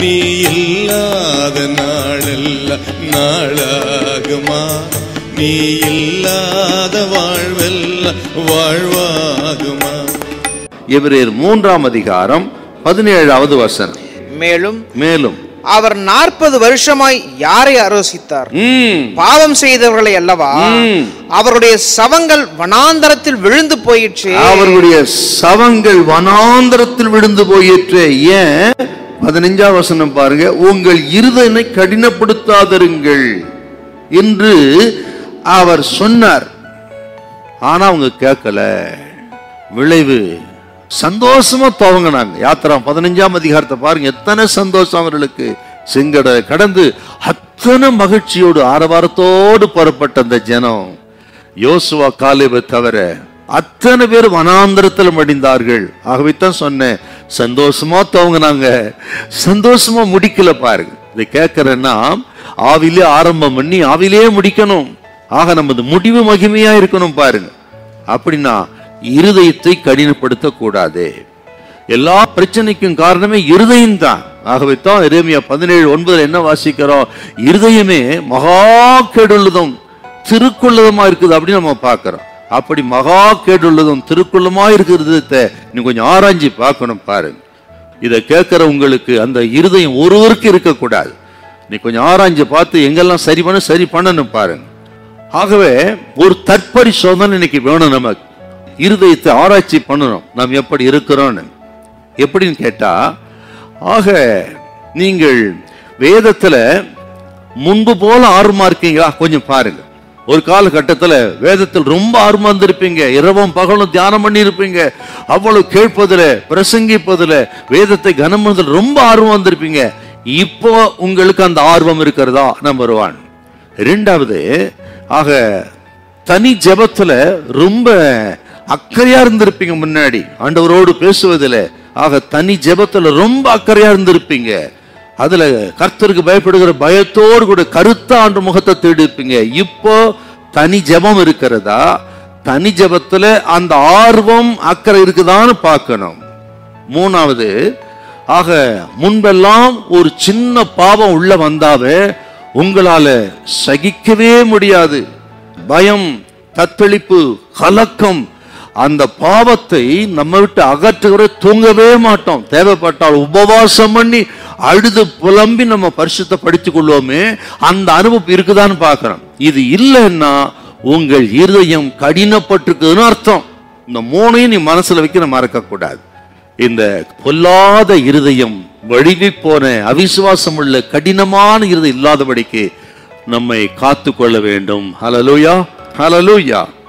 நீ இல்லாத நாளெல்லாம் நாளாகுமா நீ இல்லாத வாழ்வெல்லாம் வாழ்வாகுமா எபிரேயர் மூன்றாம் அதிகாரம் பதினேழாவது வசனம் மேலும் மேலும் அவர் நாற்பது வருஷமாய் யாரை ஆலோசித்தார் ம், பாவம் செய்தவர்களை அல்லவா ம். அவருடைய சவங்கள் வனாந்தரத்தில் விழுந்து போயிற்று அவர்களுடைய சவங்கள் வனாந்தரத்தில் விழுந்து போயிற்று ஏன் பதினஞ்சாம் வசனம் பாருங்க உங்கள் இருதனை கடினப்படுத்தாதிருங்கள் என்று அவர் சொன்னார் ஆனா அவங்க கேட்கல விளைவு சந்தோஷமா துவங்கினாங்க யாத்திரா பதினஞ்சாம் அதிகாரத்தை பாருங்க எத்தனை சந்தோஷம் அவர்களுக்கு செங்கட கடந்து அத்தனை மகிழ்ச்சியோடு ஆரவாரத்தோடு புறப்பட்ட அந்த ஜனம் யோசுவா காலேபை தவிர அத்தனை பேர் வனாந்தரத்தில் மடிந்தார்கள் ஆகவே தான் சொன்னேன் சந்தோஷமா துவங்கினாங்க சந்தோஷமா முடிக்கல பாருங்க இதை கேட்கிறேன்னா ஆவிலே ஆரம்பம் பண்ணி ஆவிலே முடிக்கணும் ஆக நமது முடிவு மகிமையா இருக்கணும் பாருங்க அப்படின்னா இருதயத்தை கடினப்படுத்த கூடாது எல்லா பிரச்சனைக்கும் காரணமே இருதயம் தான் ஆகவே தான் எரேமியா பதினேழு ஒன்பதுல என்ன வாசிக்கிறோம் இருதயமே மகா கெடுள்ளதும் திருக்குள்ளதுமா இருக்குது அப்படின்னு நம்ம பார்க்கிறோம் அப்படி மகா கேடுள்ளதும் திருக்குள்ளமா இருக்கிறத நீ கொஞ்சம் ஆராய்ஞ்சு பார்க்கணும் பாருங்க இதை கேட்கிற உங்களுக்கு அந்த இருதயம் ஒருவருக்கு இருக்கக்கூடாது நீ கொஞ்சம் ஆராய்ஞ்சு பார்த்து எங்கெல்லாம் சரி பண்ண சரி பண்ணணும் பாருங்க ஆகவே ஒரு தற்பரிசோதனை இன்னைக்கு வேணும் நமக்கு இருதயத்தை ஆராய்ச்சி பண்ணணும் நாம் எப்படி இருக்கிறோம்னு எப்படின்னு கேட்டா ஆக நீங்கள் வேதத்துல முன்பு போல ஆர்வமா இருக்கீங்களா கொஞ்சம் பாருங்க ஒரு காலகட்டத்துல வேதத்தில் ரொம்ப ஆர்வமா இருந்திருப்பீங்க இரவும் பகலும் தியானம் பண்ணி இருப்பீங்க அவ்வளவு கேட்பதுல பிரசங்கிப்பதுல வேதத்தை கனம் பண்ணுறதுல ரொம்ப ஆர்வம் வந்திருப்பீங்க இப்போ உங்களுக்கு அந்த ஆர்வம் இருக்கிறதா நம்பர் ஒன் ரெண்டாவது ஆக தனி ஜெபத்துல ரொம்ப அக்கறையா இருந்திருப்பீங்க முன்னாடி ஆண்டவரோடு பேசுவதுல ஆக தனி ஜெபத்துல ரொம்ப அக்கறையா இருந்திருப்பீங்க அதுல கர்த்தருக்கு பயப்படுகிற பயத்தோடு கூட கருத்த ஆண்டு முகத்தை தேடி இருப்பீங்க இப்போ தனி ஜெபம் இருக்கிறதா தனி ஜெபத்துல அந்த ஆர்வம் அக்கறை இருக்குதான்னு பார்க்கணும் மூணாவது ஆக முன்பெல்லாம் ஒரு சின்ன பாவம் உள்ள வந்தாவே உங்களால சகிக்கவே முடியாது பயம் தத்தளிப்பு கலக்கம் அந்த பாவத்தை நம்ம விட்டு அகற்றுகிற தூங்கவே மாட்டோம் தேவைப்பட்டால் உபவாசம் பண்ணி அழுது புலம்பி நம்ம பரிசுத்த படித்துக் கொள்வோமே அந்த அனுபவம் இருக்குதான்னு பார்க்கிறோம் இது இல்லைன்னா உங்கள் இருதயம் கடினப்பட்டிருக்குதுன்னு அர்த்தம் இந்த மூணையும் நீ மனசுல வைக்க மறக்க கூடாது இந்த பொல்லாத இருதயம் வழிவி போன அவிசுவாசம் உள்ள கடினமான இருதயம் இல்லாதபடிக்கு நம்மை காத்து கொள்ள வேண்டும் ஹலலூயா ஹலலூயா